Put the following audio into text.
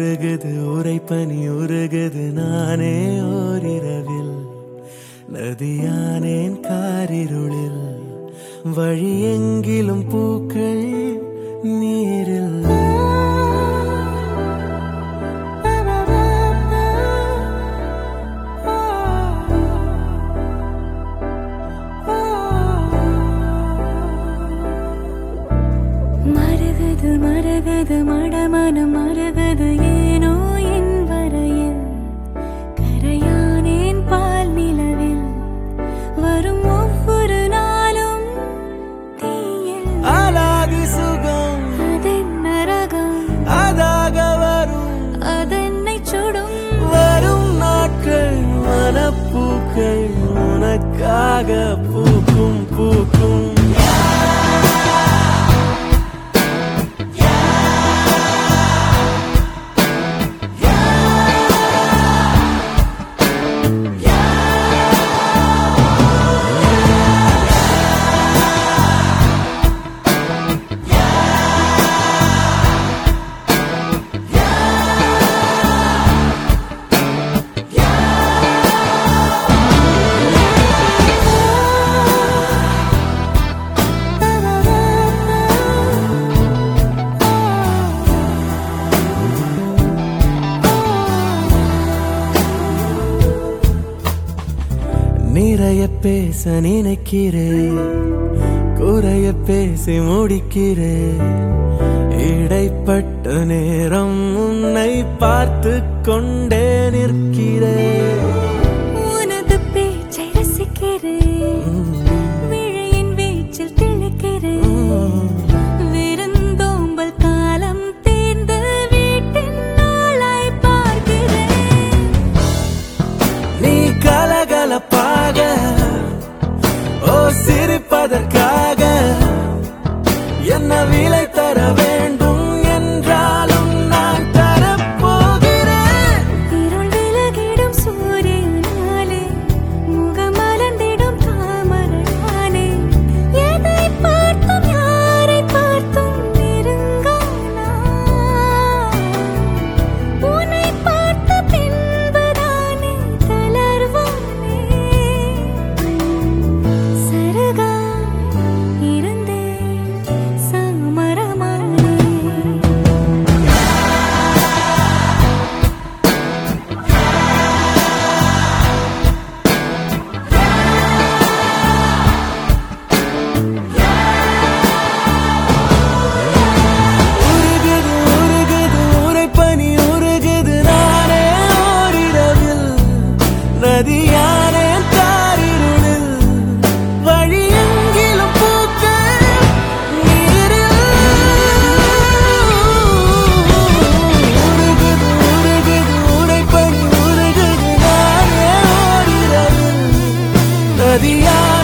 உருகுது உரைப்பனி உருகுது நானே ஓரிரவில் நதியானேன் காரிருளில் வழி எங்கிலும் பூக்கள் நீரில் மருகுது மருகுது மடமனம் மருகுது ஏனோ என் வரையில் கரையானேன் பால் நிலவில் வரும் ஒவ்வொரு நாளும் தீயில் அலாதி சுகம் அதன் நரகம் அதாக வரும் அதென்னை சுடும் வரும் நாட்கள் மனப்பூக்கள் உனக்காக பூக்கும் பூக்கும் நிறைய பேச நினைக்கிறேன் குறைய பேசி முடிக்கிறேன் இடைப்பட்ட நேரம் உன்னை பார்த்து கொண்டே நிற்கிறேன் உனது பேச்சை ரசிக்கிறேன் விழியின் வீச்சில் திளைக்கிறேன் விருந்தோம்பல் காலம் தேர்ந்து வீட்டின் நாளாய் பார்க்கிறேன் நீ கலகலப்பாக ஓ சிரிப்பதற்காக என்ன விலை தர வேண்டும் என்றாலும் நான் தரப்போகிறேன் இருள் விலகிடும் சூரியனாலே முகம் மலர்ந்திடும் தாமரையானே எதை பார்த்தும் யாரை பார்த்தும் நெருங்கானா உன்னை பார்த்த பின்புதானே தளர்வானே சருகா இருந்தே சாமரமானே உருகுது உருகுது உரைப்பனி உருகுது நானே ஓரிரவில் நதியானே காரிருளில் வழி எங்கிலும் பூக்கள் நீரில் உருகுது உருகுது உரைப்பனி உருகுது நானே ஓரிரவில் நதியானே